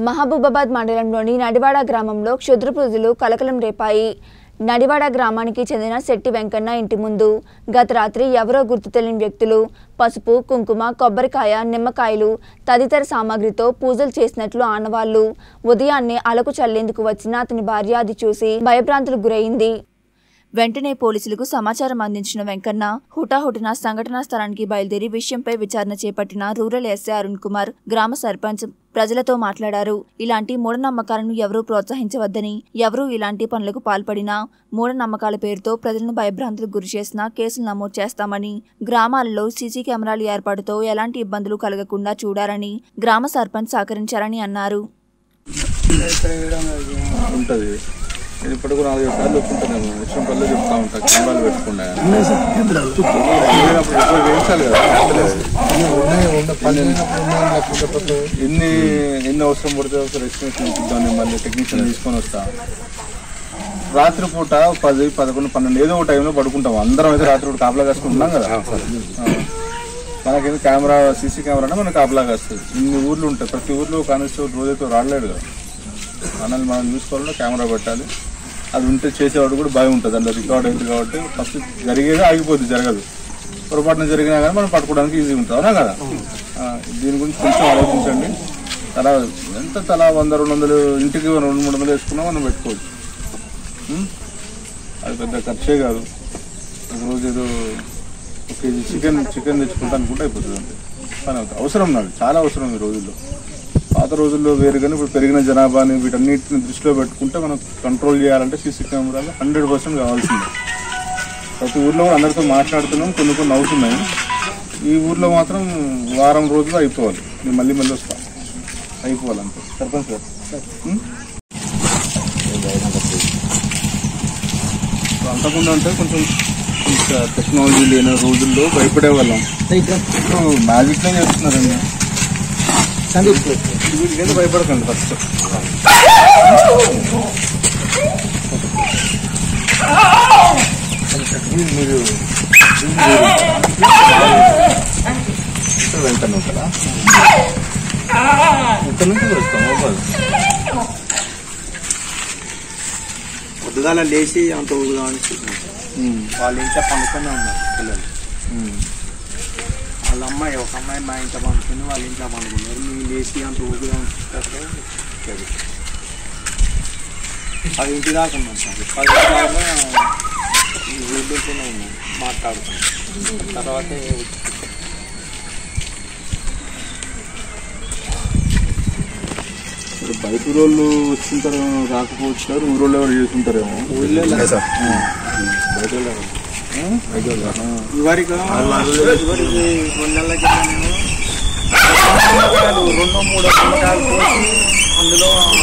మహబూబాబాద్ మండలంలోని నడివాడ గ్రామంలో క్షుద్ర పూజలు కలకలం రేపాయి నడివాడ గ్రామానికి చెందిన శెట్టి వెంకన్న ఇంటి ముందు గత రాత్రి ఎవరో గుర్తు తెలియని వ్యక్తులు పసుపు కుంకుమ కొబ్బరికాయ నిమ్మకాయలు తదితర సామాగ్రితో పూజలు చేసినట్లు ఆనవాళ్లు ఉదయాన్నే అలకు చల్లేందుకు వచ్చిన అతని భార్య అది చూసి భయభ్రాంతులకు గురైంది వెంటనే పోలీసులకు సమాచారం అందించిన వెంకన్న హుటాహుటిన సంఘటనా స్థలానికి బయలుదేరి విషయంపై విచారణ చేపట్టిన రూరల్ ఎస్ఐ అరుణ్ కుమార్ గ్రామ సర్పంచ్ ప్రజలతో మాట్లాడారు ఇలాంటి మూఢనమ్మకాలను ఎవరూ ప్రోత్సహించవద్దని ఎవరూ ఇలాంటి పనులకు పాల్పడినా మూఢనమ్మకాల పేరుతో ప్రజలను భయభ్రాంతులకు గురి చేసినా కేసులు నమోదు చేస్తామని గ్రామాలలో సీసీ కెమెరాల ఏర్పాటుతో ఎలాంటి ఇబ్బందులు కలగకుండా చూడాలని గ్రామ సర్పంచ్ సహకరించారని అన్నారు ఉంటుంది నేను ఇప్పటికి నాలుగు సార్లు ఒప్పుకుంటాను వచ్చిన పనులు చెప్తా ఉంటా కెమెరాలు పెట్టుకున్నా అప్పుడు ఎక్కువ వేయించాలి కదా ఎన్ని ఎన్ని అవసరం పడితే ఒకసారి ఎస్టిమేషన్ ఇద్దాం మళ్ళీ టెక్నీషియన్ తీసుకొని వస్తా రాత్రి పూట పది పదకొండు పన్నెండు ఏదో ఒక టైంలో పడుకుంటాం అందరం అయితే రాత్రి పూట కాపలా కాసుకుంటున్నాం కదా ఆ. మనకేంది కెమెరా సీసీ కెమెరా అంటే మనకు కాపలా కాస్తుంది ఇన్ని ఊర్లు ఉంటాయి ప్రతి ఊర్లో కానిస్టేబుల్ రోజైతే రాడలేడు కదా మనల్ని మనం చూసుకోవాలంటే కెమెరా పెట్టాలి అది ఉంటే చేసేవాడు కూడా భయం ఉంటుంది అందులో రికార్డ్ అయింది కాబట్టి ఫస్ట్ జరిగేది ఆగిపోద్ది జరగదు పొరపాటున జరిగినా కానీ మనం పట్టుకోవడానికి ఈజీ ఉంటుంది అవునా కదా ఆ, దీని గురించి కొంచెం ఆలోచించండి తలా ఎంత తలా వంద రెండు వందలు ఇంటికి రెండు మూడు వందలు వేసుకున్నా మనం పెట్టుకోవచ్చు ఉం? అది పెద్ద ఖర్చే కాదు ఒక రోజు ఏదో ఒక కేజీ చికెన్ చికెన్ తెచ్చుకుంటా అనుకుంటే అయిపోతుంది అంతే పని అవుతుంది అవసరం నాకు చాలా అవసరం ఈ రోజుల్లో పాత రోజుల్లో వేరు కానీ ఇప్పుడు పెరిగిన జనాభాని వీటన్నిటిని దృష్టిలో పెట్టుకుంటే మనం కంట్రోల్ చేయాలంటే సీసీ కెమెరాలు హండ్రెడ్ పర్సెంట్ కావాల్సిందే ప్రతి ఊర్లో కూడా అందరితో మాట్లాడుతున్నాం కొన్ని కొన్ని అవుతున్నాయి ఈ ఊర్లో మాత్రం వారం రోజులు అయిపోవాలి నేను మళ్ళీ మళ్ళీ వస్తాను అయిపోవాలి అంతే సర్పంచ్ గారు ఉం? ఇప్పుడు అంతకుముందు అంటే కొంచెం ఇంకా టెక్నాలజీ లేని రోజుల్లో భయపడే వాళ్ళం ఇప్పుడు మ్యాజిక్ లో చేస్తున్నారండి వీటికైతే భయపడకండి ఫస్ట్ మీరు ఇక్కడ వెళ్తాను కదా ఇక్కడ నుంచి కూడా వస్తాం మొబైల్ పొద్దుగాల లేచి అంత ఊగుదామని వాళ్ళ ఇంట్లో పండుకొని ఉన్నారు పిల్లలు వాళ్ళ అమ్మాయి ఒక అమ్మాయి మా ఇంట్లో పండుకుంది వాళ్ళ ఇంట్లో పండుకున్నారు మేము లేచి అంత ఊగుదాం అది ఇంటి దాకా ఉన్నాం సార్ పది దాకా ఊళ్ళోనే ఉన్నాం మాట్లాడుతున్నాం తర్వాత ఇప్పుడు బయట ఊరోళ్ళు వచ్చింటారు రాకపోవచ్చు ఊరోళ్ళు ఎవరు చేస్తుంటారేమో ఊళ్ళో బయట వాళ్ళు ఇవరికి ఇవరికి రెండు నెలల క్రితం నేను రెండు మూడు కుంటాలు పోసి అందులో